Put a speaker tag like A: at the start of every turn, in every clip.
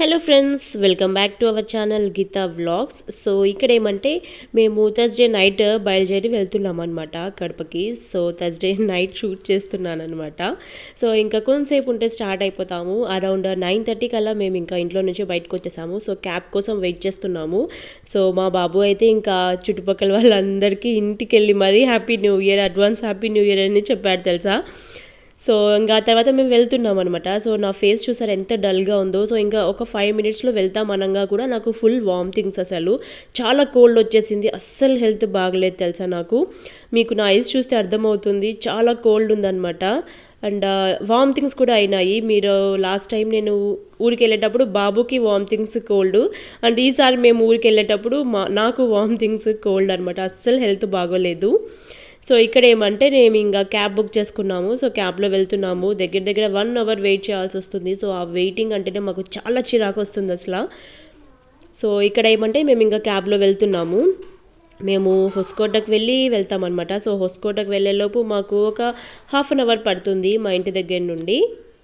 A: hello friends welcome back to our channel Geetha vlogs so ఇక్కడ ఏమంటే మేము థర్స్డే నైట్ బయలుదేరి వెళ్తున్నాం అనమాట కడపకి సో థర్స్డే నైట్ షూట్ చేస్తున్నాను అనమాట సో ఇంకా కొంతసేపు ఉంటే స్టార్ట్ అయిపోతాము అరౌండ్ నైన్ థర్టీ కల్లా మేము ఇంకా ఇంట్లో నుంచి బయటకు వచ్చేసాము సో క్యాబ్ కోసం వెయిట్ చేస్తున్నాము సో మా బాబు అయితే ఇంకా చుట్టుపక్కల వాళ్ళందరికీ ఇంటికి వెళ్ళి మరీ happy new year advance happy new year అని చెప్పాడు తెలుసా సో ఇంకా తర్వాత మేము వెళ్తున్నాం అనమాట సో నా ఫేస్ చూసారు ఎంత డల్గా ఉందో సో ఇంకా ఒక ఫైవ్ మినిట్స్లో వెళ్తాం అనగా కూడా నాకు ఫుల్ వామిటింగ్స్ అసలు చాలా కోల్డ్ వచ్చేసింది అస్సలు హెల్త్ బాగలేదు తెలుసా నాకు మీకు నా ఐస్ చూస్తే అర్థమవుతుంది చాలా కోల్డ్ ఉందన్నమాట అండ్ వామిటింగ్స్ కూడా అయినాయి మీరు లాస్ట్ టైం నేను ఊరికి వెళ్ళేటప్పుడు బాబుకి వామిటింగ్స్ కోల్డ్ అండ్ ఈసారి మేము ఊరికి వెళ్ళేటప్పుడు మా నాకు వామిటింగ్స్ కోల్డ్ అనమాట అస్సలు హెల్త్ బాగోలేదు సో ఇక్కడ ఏమంటే మేము ఇంకా క్యాబ్ బుక్ చేసుకున్నాము సో క్యాబ్లో వెళ్తున్నాము దగ్గర దగ్గర వన్ అవర్ వెయిట్ చేయాల్సి వస్తుంది సో ఆ వెయిటింగ్ అంటేనే మాకు చాలా చిరాకు వస్తుంది అసలు సో ఇక్కడ ఏమంటే మేము ఇంకా క్యాబ్లో వెళ్తున్నాము మేము హొస్కోటకు వెళ్ళి వెళ్తామన్నమాట సో హొస్కోటకు వెళ్ళేలోపు మాకు ఒక హాఫ్ అన్ అవర్ పడుతుంది మా ఇంటి దగ్గర నుండి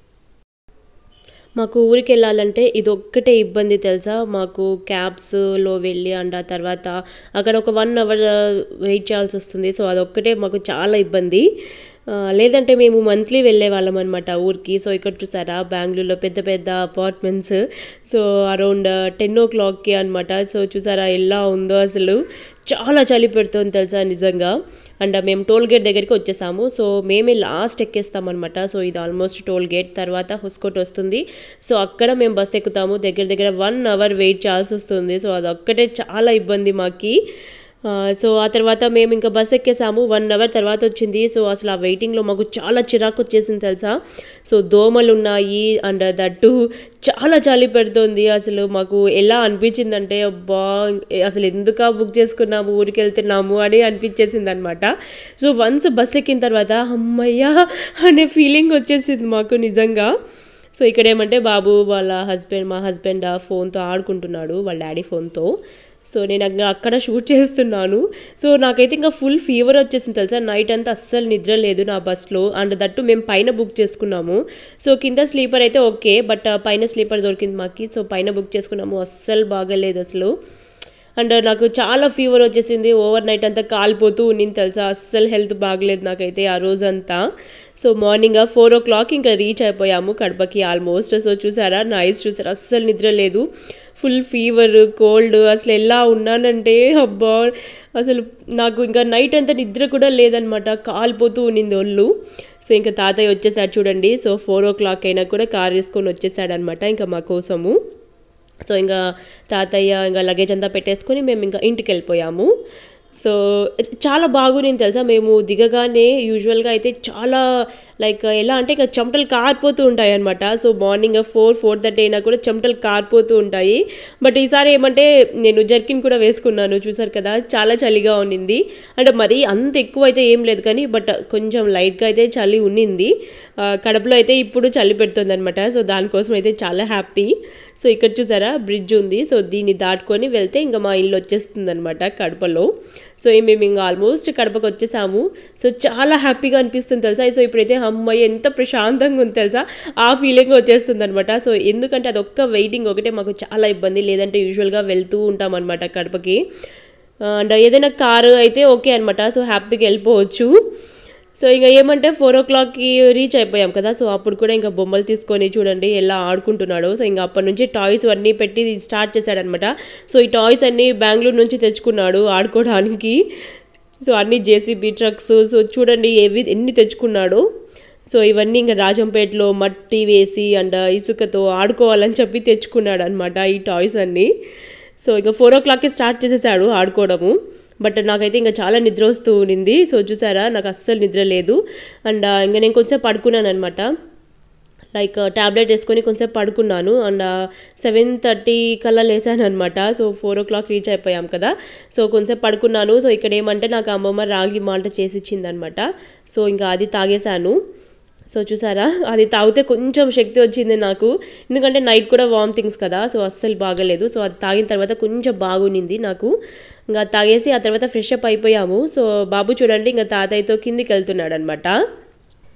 A: మాకు ఊరికి వెళ్ళాలంటే ఇది ఒక్కటే ఇబ్బంది తెలుసా మాకు క్యాబ్స్లో వెళ్ళి అండ్ ఆ తర్వాత అక్కడ ఒక వన్ అవర్ వెయిట్ చేయాల్సి వస్తుంది సో అదొక్కటే మాకు చాలా ఇబ్బంది లేదంటే మేము మంత్లీ వెళ్ళే వాళ్ళం అనమాట ఊరికి సో ఇక్కడ చూసారా బెంగళూరులో పెద్ద పెద్ద అపార్ట్మెంట్స్ సో అరౌండ్ టెన్ ఓ క్లాక్కి అనమాట సో చూసారా ఎలా ఉందో అసలు చాలా చలి పెడుతుంది తెలుసా నిజంగా అండ్ మేము టోల్ గేట్ దగ్గరికి వచ్చేసాము సో మేమే లాస్ట్ ఎక్కేస్తామన్నమాట సో ఇది ఆల్మోస్ట్ టోల్ గేట్ తర్వాత హుస్కోట్ వస్తుంది సో అక్కడ మేము బస్ ఎక్కుతాము దగ్గర దగ్గర వన్ అవర్ వెయిట్ చేయాల్సి వస్తుంది సో అదొక్కటే చాలా ఇబ్బంది మాకి సో ఆ తర్వాత మేము ఇంకా బస్ ఎక్కేసాము వన్ అవర్ తర్వాత వచ్చింది సో అసలు ఆ వెయిటింగ్లో మాకు చాలా చిరాకు వచ్చేసింది తెలుసా సో దోమలు ఉన్నాయి అండ్ దట్టు చాలా చలి పెడుతుంది అసలు మాకు ఎలా అనిపించిందంటే అబ్బా అసలు ఎందుక బుక్ చేసుకున్నాము ఊరికి వెళ్తున్నాము అని అనిపించేసింది అనమాట సో వన్స్ బస్ ఎక్కిన తర్వాత అమ్మయ్యా అనే ఫీలింగ్ వచ్చేసింది మాకు నిజంగా సో ఇక్కడ ఏమంటే బాబు వాళ్ళ హస్బెండ్ మా హస్బెండ్ ఫోన్తో ఆడుకుంటున్నాడు వాళ్ళ డాడీ ఫోన్తో సో నేను అక్కడ షూట్ చేస్తున్నాను సో నాకైతే ఇంకా ఫుల్ ఫీవర్ వచ్చేసింది తెలుసా నైట్ అంతా అస్సలు నిద్ర లేదు నా బస్లో అండ్ దట్టు మేము పైన బుక్ చేసుకున్నాము సో కింద స్లీపర్ అయితే ఓకే బట్ పైన స్లీపర్ దొరికింది మాకి సో పైన బుక్ చేసుకున్నాము అస్సలు బాగలేదు అసలు అండ్ నాకు చాలా ఫీవర్ వచ్చేసింది ఓవర్ నైట్ అంతా కాలిపోతూ ఉన్నింది తెలుసా అస్సలు హెల్త్ బాగలేదు నాకైతే ఆ రోజంతా so morning four o'clock ఇంకా రీచ్ అయిపోయాము కడపకి ఆల్మోస్ట్ సో చూసారా నా ఐస్ చూసారా అస్సలు నిద్ర లేదు ఫుల్ ఫీవర్ కోల్డ్ అసలు ఎలా ఉన్నానంటే అబ్బా అసలు నాకు ఇంకా నైట్ అంతా నిద్ర కూడా లేదనమాట కాలిపోతూ ఉన్నింది ఒళ్ళు సో ఇంకా తాతయ్య వచ్చేసాడు చూడండి సో ఫోర్ ఓ క్లాక్ అయినా కూడా కార్ వేసుకొని వచ్చేసాడనమాట ఇంకా మా కోసము సో ఇంకా తాతయ్య ఇంకా లగేజ్ అంతా పెట్టేసుకొని మేము ఇంకా ఇంటికి వెళ్ళిపోయాము సో చాలా బాగుంది తెలుసా మేము దిగగానే యూజువల్గా అయితే చాలా లైక్ ఎలా అంటే ఇంకా చెమటలు కారిపోతూ ఉంటాయి అనమాట so morning four four thirty అయినా కూడా చెమటలు కారిపోతూ ఉంటాయి బట్ ఈసారి ఏమంటే నేను జర్కిన్ కూడా వేసుకున్నాను చూసారు కదా చాలా చలిగా ఉన్నింది అంటే మరీ అంత ఎక్కువ అయితే ఏం లేదు కానీ బట్ కొంచెం లైట్గా అయితే చలి ఉన్నింది కడపలో అయితే ఇప్పుడు చలి పెడుతుంది అనమాట సో దానికోసం అయితే చాలా హ్యాపీ సో ఇక్కడ చూసారా బ్రిడ్జ్ ఉంది సో దీన్ని దాటుకొని వెళ్తే ఇంకా మా ఇల్లు వచ్చేస్తుంది అనమాట కడపలో సో మేము ఇంకా ఆల్మోస్ట్ కడపకు వచ్చేసాము సో చాలా హ్యాపీగా అనిపిస్తుంది తెలుసా సో ఇప్పుడైతే అమ్మాయి ఎంత ప్రశాంతంగా ఉంది తెలుసా ఆ ఫీలింగ్ వచ్చేస్తుంది అనమాట సో ఎందుకంటే అదొక్క వెయిటింగ్ ఒకటే మాకు చాలా ఇబ్బంది లేదంటే యూజువల్గా వెళ్తూ ఉంటాం అనమాట కడపకి అండ్ ఏదైనా కారు అయితే ఓకే అనమాట సో హ్యాపీగా వెళ్ళిపోవచ్చు సో ఇంకా ఏమంటే ఫోర్ ఓ క్లాక్కి రీచ్ అయిపోయాం కదా సో అప్పుడు కూడా ఇంకా బొమ్మలు తీసుకొని చూడండి ఎలా ఆడుకుంటున్నాడు సో ఇంకా అప్పటి నుంచి టాయ్స్ అన్నీ పెట్టి స్టార్ట్ చేశాడనమాట సో ఈ టాయ్స్ అన్నీ బెంగళూరు నుంచి తెచ్చుకున్నాడు ఆడుకోవడానికి సో అన్ని జేసీబీ ట్రక్స్ సో చూడండి ఏవి ఎన్ని తెచ్చుకున్నాడు సో ఇవన్నీ ఇంకా రాజంపేటలో మట్టి వేసి అండ్ ఇసుకతో ఆడుకోవాలని చెప్పి తెచ్చుకున్నాడు అనమాట ఈ టాయ్స్ అన్నీ సో ఇంకా ఫోర్ ఓ క్లాక్కి స్టార్ట్ చేసేసాడు ఆడుకోవడము బట్ నాకైతే ఇంకా చాలా నిద్ర వస్తూ ఉన్నింది సో చూసారా నాకు అస్సలు నిద్ర లేదు అండ్ ఇంకా నేను కొంచెం పడుకున్నాను అనమాట లైక్ ట్యాబ్లెట్ వేసుకొని కొంచెం పడుకున్నాను అండ్ సెవెన్ థర్టీ కల్లా లేసాను అనమాట so four o'clock reach అయిపోయాం కదా సో కొంచెం పడుకున్నాను సో ఇక్కడ ఏమంటే నాకు అమ్మమ్మ రాగి మాల్ట చేసి ఇచ్చిందనమాట సో ఇంకా అది తాగేశాను సో చూసారా అది తాగితే కొంచెం శక్తి వచ్చింది నాకు ఎందుకంటే నైట్ కూడా వామిటింగ్స్ కదా సో అస్సలు బాగలేదు సో అది తాగిన తర్వాత కొంచెం బాగునింది నాకు ఇంకా తాగేసి ఆ తర్వాత ఫ్రెష్ అప్ అయిపోయాము సో బాబు చూడండి ఇంకా తాతయ్యతో కిందికి వెళ్తున్నాడు అనమాట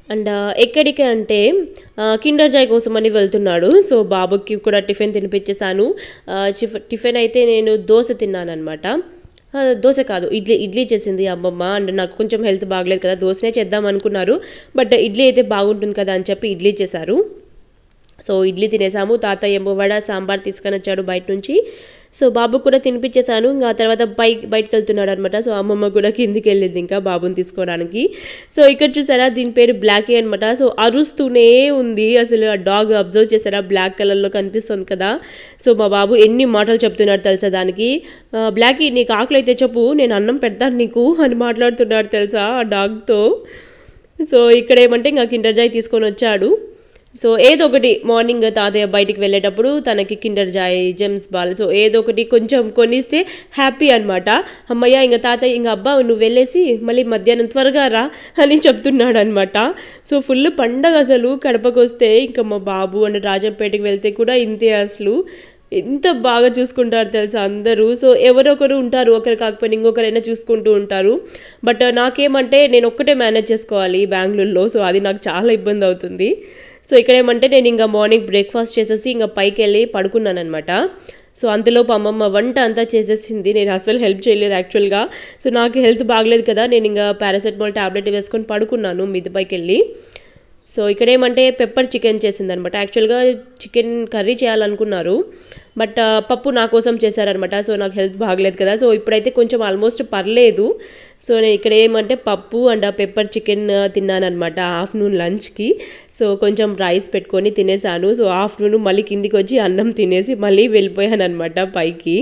A: అండ్ ఎక్కడికి అంటే కిండర్ జాయ్ కోసం అని వెళ్తున్నాడు సో బాబుకి కూడా టిఫిన్ తినిపించేశాను ఆ, చిఫ్- టిఫిన్ అయితే నేను దోశ తిన్నాను అనమాట దోశ కాదు ఇడ్లీ ఇడ్లీ చేసింది అమ్మమ్మ అండ్ నాకు కొంచెం హెల్త్ బాగలేదు కదా దోశనే చేద్దాం అనుకున్నారు బట్ ఇడ్లీ అయితే బాగుంటుంది కదా అని చెప్పి ఇడ్లీ చేశారు సో ఇడ్లీ తినేసాము తాతయ్య ఏమో వడ సాంబార్ తీసుకొని వచ్చాడు బయట నుంచి సో బాబు కూడా తినిపించేశాను ఇంకా ఆ తర్వాత బైక్ బయటకు వెళ్తున్నాడు అనమాట సో అమ్మమ్మ కూడా కిందికి వెళ్ళింది ఇంకా బాబుని తీసుకోవడానికి సో ఇక్కడ చూసారా దీని పేరు బ్లాకీ అనమాట సో అరుస్తూనే ఉంది అసలు ఆ డాగ్ అబ్జర్వ్ చేశారా బ్లాక్ కలర్లో కనిపిస్తుంది కదా సో మా బాబు ఎన్ని మాటలు చెప్తున్నాడు తెలుసా దానికి "ఆ, బ్లాకీ నీకు ఆకలి అయితే చెప్పు నేను అన్నం పెడతాను నీకు అని మాట్లాడుతున్నాడు తెలుసా ఆ డాగ్తో సో ఇక్కడ ఏమంటే ఇంకా కిండర్ జాయ్ తీసుకొని వచ్చాడు సో ఏదో ఒకటి మార్నింగ్ తాతయ్య బయటికి వెళ్ళేటప్పుడు తనకి Kinder Joy Gems ball so ఏదో ఒకటి కొంచెం కొనిస్తే హ్యాపీ అనమాట అమ్మయ్య ఇంకా తాతయ్య ఇంకా అబ్బా నువ్వు వెళ్ళేసి మళ్ళీ మధ్యాహ్నం త్వరగా రా అని చెప్తున్నాడు అనమాట సో ఫుల్ పండగ అసలు కడపకు వస్తే ఇంకా మా బాబు అండ్ రాజంపేటకి వెళ్తే కూడా ఇంతే అసలు ఎంత బాగా చూసుకుంటారు తెలుసా అందరూ సో ఎవరొకరు ఉంటారు ఒకరు కాకపోయినా ఇంకొకరైనా చూసుకుంటూ ఉంటారు బట్ నాకేమంటే నేను ఒక్కటే మేనేజ్ చేసుకోవాలి బెంగళూరులో సో అది నాకు చాలా ఇబ్బంది అవుతుంది సో ఇక్కడ ఏమంటే నేను ఇంకా మార్నింగ్ బ్రేక్ఫాస్ట్ చేసేసి ఇంకా పైకి వెళ్ళి పడుకున్నాను అనమాట సో అంతలోపు అమ్మమ్మ వంట అంతా చేసేసింది నేను అసలు హెల్ప్ చేయలేదు యాక్చువల్గా సో నాకు హెల్త్ బాగలేదు కదా నేను ఇంకా పారాసెటమాల్ టాబ్లెట్ వేసుకొని పడుకున్నాను మిద్ది పైకి వెళ్ళి సో ఇక్కడ ఏమంటే పెప్పర్ చికెన్ చేసింది అనమాట యాక్చువల్గా చికెన్ కర్రీ చేయాలనుకున్నారు బట్ ఆ, పప్పు నా కోసం చేశారనమాట సో నాకు హెల్త్ బాగలేదు కదా సో ఇప్పుడైతే కొంచెం ఆల్మోస్ట్ పర్లేదు సో నేను ఇక్కడ ఏమంటే పప్పు అండ్ ఆ పెప్పర్ చికెన్ తిన్నాను అనమాట ఆఫ్టర్నూన్ లంచ్కి సో కొంచెం రైస్ పెట్టుకొని తినేసాను సో ఆఫ్టర్నూన్ మళ్ళీ కిందికి వచ్చి అన్నం తినేసి మళ్ళీ వెళ్ళిపోయాను అనమాట పైకి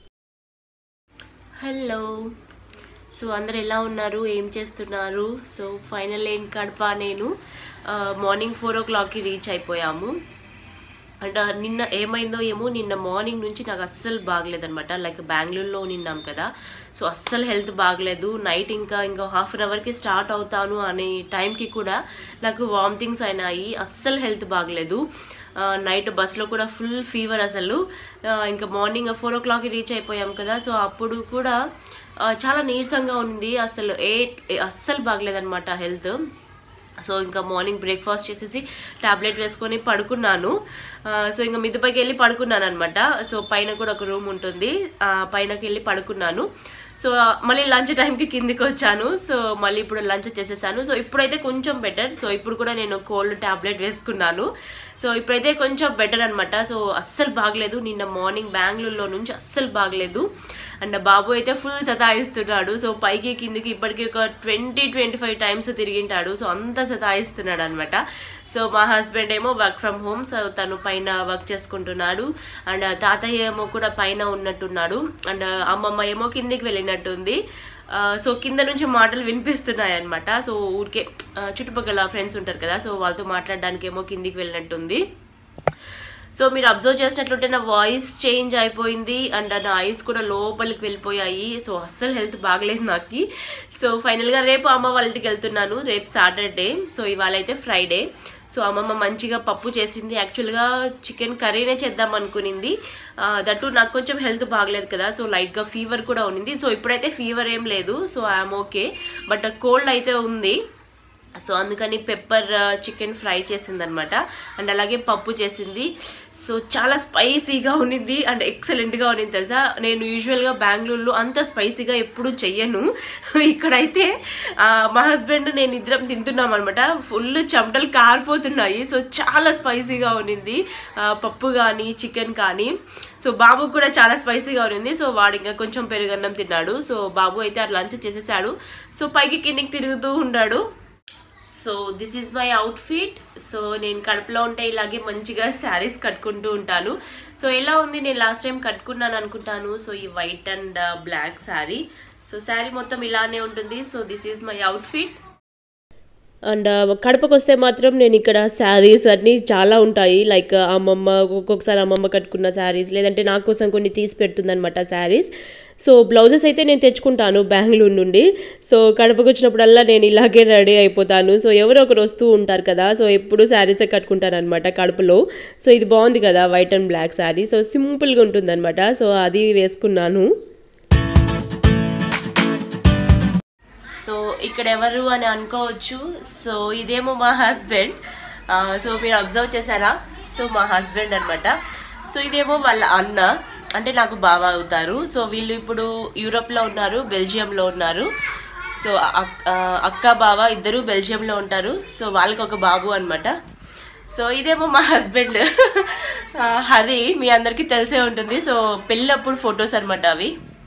A: హలో సో అందరు ఎలా ఉన్నారు ఏం చేస్తున్నారు సో ఫైనల్ ఏం కడప నేను మార్నింగ్ ఫోర్ ఓ క్లాక్కి రీచ్ అయిపోయాము అండ్ నిన్న ఏమైందో ఏమో నిన్న మార్నింగ్ నుంచి నాకు అస్సలు బాగలేదనమాట లైక్ బెంగళూరులో నిన్నాం కదా సో అస్సలు హెల్త్ బాగలేదు నైట్ ఇంకా ఇంకా హాఫ్ అన్ అవర్కి స్టార్ట్ అవుతాను అనే టైంకి కూడా నాకు వామిటింగ్స్ అయినాయి అస్సలు హెల్త్ బాగలేదు నైట్ బస్లో కూడా ఫుల్ ఫీవర్ అసలు ఆ, ఇంకా మార్నింగ్ ఫోర్ ఓ క్లాక్కి రీచ్ అయిపోయాం కదా సో అప్పుడు కూడా ఆ, చాలా నీరసంగా ఉంది అసలు ఏ అస్సలు బాగలేదన్నమాట హెల్త్ సో ఇంకా మార్నింగ్ బ్రేక్ఫాస్ట్ చేసేసి టాబ్లెట్ వేసుకొని పడుకున్నాను ఆ, సో ఇంకా మిద్దపైకి వెళ్ళి పడుకున్నాను అనమాట సో పైన కూడా ఒక రూమ్ ఉంటుంది ఆ, పైనకి వెళ్ళి పడుకున్నాను సో మళ్ళీ లంచ్ టైంకి కిందికి వచ్చాను సో మళ్ళీ ఇప్పుడు లంచ్ చేసేసాను సో ఇప్పుడైతే కొంచెం బెటర్ సో ఇప్పుడు కూడా నేను కోల్డ్ టాబ్లెట్ వేసుకున్నాను సో ఇప్పుడైతే కొంచెం బెటర్ అనమాట సో అస్సలు బాగలేదు నిన్న మార్నింగ్ బెంగళూరులో నుంచి అస్సలు బాగలేదు అండ్ బాబు అయితే ఫుల్ సతాయిస్తున్నాడు సో పైకి కిందికి ఇప్పటికీ ఒక ట్వంటీ ట్వంటీ ఫైవ్ టైమ్స్ తిరిగింటాడు సో అంత సతాయిస్తున్నాడు అనమాట సో మా హస్బెండ్ ఏమో వర్క్ ఫ్రమ్ హోమ్ సో తను పైన వర్క్ చేసుకుంటున్నాడు అండ్ తాతయ్య ఏమో కూడా పైన ఉన్నట్టున్నాడు అండ్ అమ్మమ్మ ఏమో కిందికి వెళ్ళినట్టుంది ఆ, సో కింద నుంచి మాటలు వినిపిస్తున్నాయి అనమాట సో ఊరికే ఆ, చుట్టుపక్కల ఫ్రెండ్స్ ఉంటారు కదా సో వాళ్ళతో మాట్లాడడానికి ఏమో కిందికి వెళ్ళినట్టుంది సో మీరు అబ్జర్వ్ చేసినట్లుంటే నా వాయిస్ చేంజ్ అయిపోయింది అండ్ నా ఐస్ కూడా లోపలికి వెళ్ళిపోయాయి సో అస్సలు హెల్త్ బాగలేదు నాకు సో ఫైనల్గా రేపు అమ్మ వాళ్ళ ఇంటికి వెళ్తున్నాను రేపు సాటర్డే సో ఇవాళ అయితే ఫ్రైడే సో అమ్మమ్మ మంచిగా పప్పు చేసింది యాక్చువల్గా చికెన్ కర్రీనే చేద్దాం అనుకునింది ఆ, దట్టు నాకు కొంచెం హెల్త్ బాగలేదు కదా సో లైట్గా ఫీవర్ కూడా ఉన్నింది సో ఇప్పుడైతే ఫీవర్ ఏం లేదు so I'm okay but cold అయితే ఉంది సో అందుకని పెప్పర్ చికెన్ ఫ్రై చేసిందనమాట అండ్ అలాగే పప్పు చేసింది సో చాలా స్పైసీగా ఉన్నింది అండ్ ఎక్సలెంట్గా ఉన్నింది తెలుసా నేను యూజువల్గా బెంగళూరులో అంత స్పైసీగా ఎప్పుడూ చెయ్యను ఇక్కడైతే ఆ, మా హస్బెండ్ నేను ఇద్దరం తింటున్నాం అనమాట ఫుల్ చెమటలు కారిపోతున్నాయి సో చాలా స్పైసీగా ఉన్నింది ఆ, పప్పు కానీ చికెన్ కానీ సో బాబు కూడా చాలా స్పైసీగా ఉన్నింది సో వాడు ఇంకా కొంచెం పెరుగన్నం తిన్నాడు సో బాబు అయితే ఆ లంచ్ చేసేసాడు సో పైకి కిందికి తిరుగుతూ ఉన్నాడు so this is my outfit so నేను కడుపులో ఉంటే ఇలాగే మంచిగా శారీస్ కట్టుకుంటూ ఉంటాను సో ఎలా ఉంది నేను లాస్ట్ టైం కట్టుకున్నాను అనుకుంటాను సో ఈ white and black sari so sari మొత్తం ఇలానే ఉంటుంది so this is my outfit and కడపకు వస్తే మాత్రం నేను ఇక్కడ శారీస్ అన్నీ చాలా ఉంటాయి లైక్ అమ్మమ్మ ఒక్కొక్కసారి అమ్మమ్మ కట్టుకున్న శారీస్ లేదంటే నా కోసం కొన్ని తీసి పెడుతుందనమాట శారీస్ సో బ్లౌజెస్ అయితే నేను తెచ్చుకుంటాను బెంగళూరు నుండి సో కడపకు వచ్చినప్పుడల్లా నేను ఇలాగే రెడీ అయిపోతాను సో ఎవరో ఒకరు వస్తూ ఉంటారు కదా సో ఎప్పుడు శారీసే కట్టుకుంటాను అనమాట కడపలో సో ఇది బాగుంది కదా white and black sari so సింపుల్గా ఉంటుందన్నమాట సో అది వేసుకున్నాను సో ఇక్కడ ఎవరు అని అనుకోవచ్చు సో ఇదేమో మా హస్బెండ్ సో మీరు అబ్జర్వ్ చేశారా సో మా హస్బెండ్ అనమాట సో ఇదేమో వాళ్ళ అన్న అంటే నాకు బావ అవుతారు సో వీళ్ళు ఇప్పుడు యూరోప్లో ఉన్నారు బెల్జియంలో ఉన్నారు సో అక్- ఆ, అక్క బావ ఇద్దరు బెల్జియంలో ఉంటారు సో వాళ్ళకి ఒక బాబు అనమాట సో ఇదేమో మా హస్బెండ్ ఆ, హరి మీ అందరికీ తెలిసే ఉంటుంది సో పెళ్ళప్పుడు ఫొటోస్ అనమాట అవి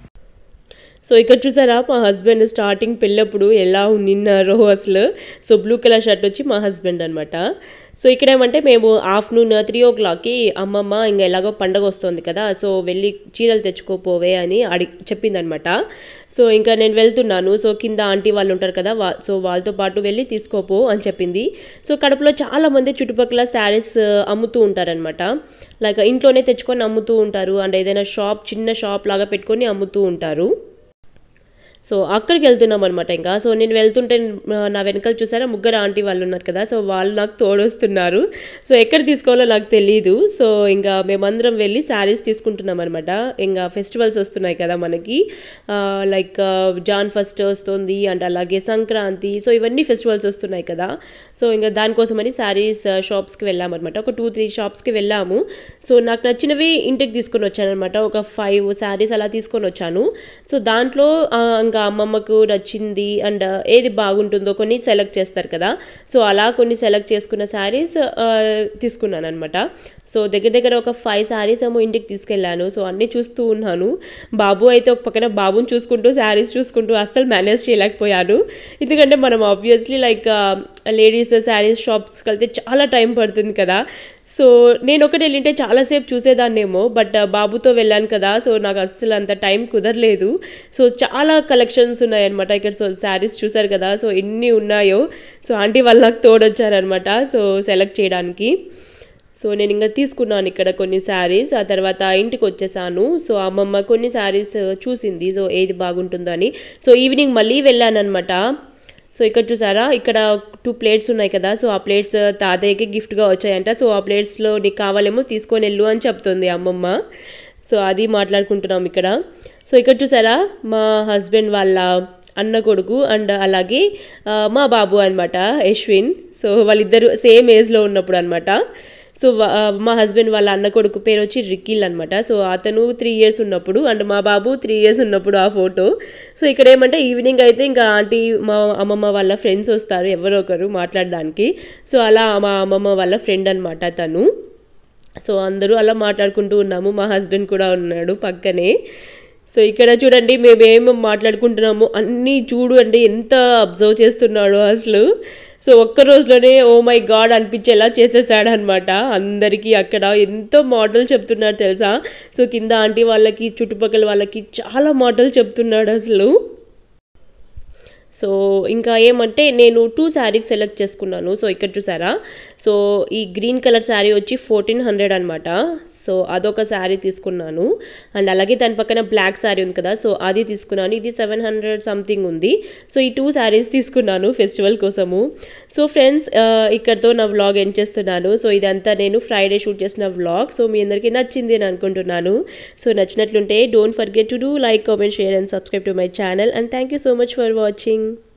A: సో ఇక్కడ చూసారా మా హస్బెండ్ స్టార్టింగ్ పెళ్ళప్పుడు ఎలా నిన్నారో అసలు సో బ్లూ కలర్ షర్ట్ వచ్చి మా హస్బెండ్ అనమాట సో ఇక్కడ ఏమంటే మేము ఆఫ్టర్నూన్ త్రీ ఓ క్లాక్కి అమ్మమ్మ ఇంకా ఎలాగో పండగ వస్తుంది కదా సో వెళ్ళి చీరలు తెచ్చుకోపోవే అని అడి చెప్పిందనమాట సో ఇంకా నేను వెళ్తున్నాను సో కింద ఆంటీ వాళ్ళు ఉంటారు కదా వా సో వాళ్ళతో పాటు వెళ్ళి తీసుకోపో అని చెప్పింది సో కడపలో చాలా మంది చుట్టుపక్కల శారీస్ అమ్ముతూ ఉంటారనమాట లైక్ ఇంట్లోనే తెచ్చుకొని అమ్ముతూ ఉంటారు అండ్ ఏదైనా షాప్ చిన్న షాప్ లాగా పెట్టుకొని అమ్ముతూ ఉంటారు సో అక్కడికి వెళ్తున్నాం అనమాట ఇంకా సో నేను వెళ్తుంటే ఆ, నా వెనకాల చూసారా ముగ్గురు ఆంటీ వాళ్ళు ఉన్నారు కదా సో వాళ్ళు నాకు తోడొస్తున్నారు సో ఎక్కడ తీసుకోవాలో నాకు తెలియదు సో ఇంకా మేమందరం వెళ్ళి శారీస్ తీసుకుంటున్నాం అనమాట ఇంకా ఫెస్టివల్స్ వస్తున్నాయి కదా మనకి లైక్ జాన్ ఫస్ట్ వస్తుంది అండ్ అలాగే సంక్రాంతి సో ఇవన్నీ ఫెస్టివల్స్ వస్తున్నాయి కదా సో ఇంకా దానికోసమని శారీస్ షాప్స్కి వెళ్ళామన్నమాట ఒక టూ త్రీ షాప్స్కి వెళ్ళాము సో నాకు నచ్చినవి ఇంటికి తీసుకొని వచ్చానమాట ఒక ఫైవ్ శారీస్ అలా తీసుకొని వచ్చాను సో దాంట్లో ఆ, ఇంకా అమ్మమ్మకు నచ్చింది అండ్ ఏది బాగుంటుందో కొన్ని సెలెక్ట్ చేస్తారు కదా సో అలా కొన్ని సెలెక్ట్ చేసుకున్న శారీస్ తీసుకున్నాను అనమాట సో దగ్గర దగ్గర ఒక ఫైవ్ శారీస్ ఏమో ఇంటికి తీసుకెళ్ళాను సో అన్నీ చూస్తూ ఉన్నాను బాబు అయితే ఒక పక్కన బాబుని చూసుకుంటూ శారీస్ చూసుకుంటూ అస్సలు మేనేజ్ చేయలేకపోయాను ఎందుకంటే మనం ఆబ్వియస్లీ లైక్ లేడీస్ శారీస్ షాప్స్కి వెళ్తే చాలా టైం పడుతుంది కదా సో నేను ఒకటి వెళ్ళింటే చాలాసేపు చూసేదాన్నేమో బట్ బాబుతో వెళ్ళాను కదా సో నాకు అస్సలు అంత టైం కుదరలేదు సో చాలా కలెక్షన్స్ ఉన్నాయన్నమాట ఇక్కడ సో శారీస్ చూసారు కదా సో ఎన్ని ఉన్నాయో సో ఆంటీ వాళ్ళు నాకు తోడొచ్చారనమాట సో సెలెక్ట్ చేయడానికి సో నేను ఇంకా తీసుకున్నాను ఇక్కడ కొన్ని శారీస్ ఆ తర్వాత ఇంటికి వచ్చేసాను సో అమ్మమ్మ కొన్ని శారీస్ చూసింది సో ఏది బాగుంటుందో అని సో ఈవినింగ్ మళ్ళీ వెళ్ళానమాట సో ఇక్కడ చూసారా ఇక్కడ టూ ప్లేట్స్ ఉన్నాయి కదా సో ఆ ప్లేట్స్ తాతయ్యకి గిఫ్ట్గా వచ్చాయంట సో ఆ ప్లేట్స్లో నీకు కావాలేమో తీసుకొని వెళ్ళు అని చెప్తుంది అమ్మమ్మ సో అది మాట్లాడుకుంటున్నాం ఇక్కడ సో ఇక్కడ చూసారా మా హస్బెండ్ వాళ్ళ అన్న కొడుకు అండ్ అలాగే ఆ, మా బాబు అనమాట యశ్విన్ సో వాళ్ళిద్దరు సేమ్ ఏజ్లో ఉన్నప్పుడు అనమాట సో వా- ఆ, మా హస్బెండ్ వాళ్ళ అన్న కొడుకు పేరు వచ్చి రికిల్ అనమాట సో అతను త్రీ ఇయర్స్ ఉన్నప్పుడు అండ్ మా బాబు త్రీ ఇయర్స్ ఉన్నప్పుడు ఆ ఫోటో సో ఇక్కడ ఏమంటే ఈవినింగ్ అయితే ఇంకా ఆంటీ మా అమ్మమ్మ వాళ్ళ ఫ్రెండ్స్ వస్తారు ఎవరో ఒకరు మాట్లాడడానికి సో అలా మా అమ్మమ్మ వాళ్ళ ఫ్రెండ్ అనమాట తను సో అందరూ అలా మాట్లాడుకుంటూ ఉన్నాము మా హస్బెండ్ కూడా ఉన్నాడు పక్కనే సో ఇక్కడ చూడండి మేము ఏం మాట్లాడుకుంటున్నాము అన్నీ చూడు అంటే ఎంత అబ్జర్వ్ చేస్తున్నాడో అసలు సో ఒక్క రోజులోనే ఓ మై గాడ్ అనిపించేలా చేసేసాడు అనమాట అందరికీ అక్కడ ఎంతో మాటలు చెప్తున్నాడు తెలుసా సో కింద ఆంటీ వాళ్ళకి చుట్టుపక్కల వాళ్ళకి చాలా మాటలు చెప్తున్నాడు అసలు సో ఇంకా ఏమంటే నేను టూ శారీస్ సెలెక్ట్ చేసుకున్నాను సో ఇక్కడ చూసారా సో ఈ గ్రీన్ కలర్ శారీ వచ్చి ఫోర్టీన్ హండ్రెడ్ అనమాట సో అదొక శారీ తీసుకున్నాను అండ్ అలాగే దాని పక్కన బ్లాక్ శారీ ఉంది కదా సో అది తీసుకున్నాను ఇది సెవెన్ హండ్రెడ్ సంథింగ్ ఉంది సో ఈ టూ శారీస్ తీసుకున్నాను ఫెస్టివల్ కోసము సో ఫ్రెండ్స్ ఇక్కడతో నా వ్లాగ్ ఎండ్ చేస్తున్నాను సో ఇదంతా నేను ఫ్రైడే షూట్ చేసిన వ్లాగ్ సో మీ అందరికీ నచ్చింది అని అనుకుంటున్నాను సో నచ్చినట్లుంటే don't forget to do like comment share and subscribe to my channel and thank you so much for watching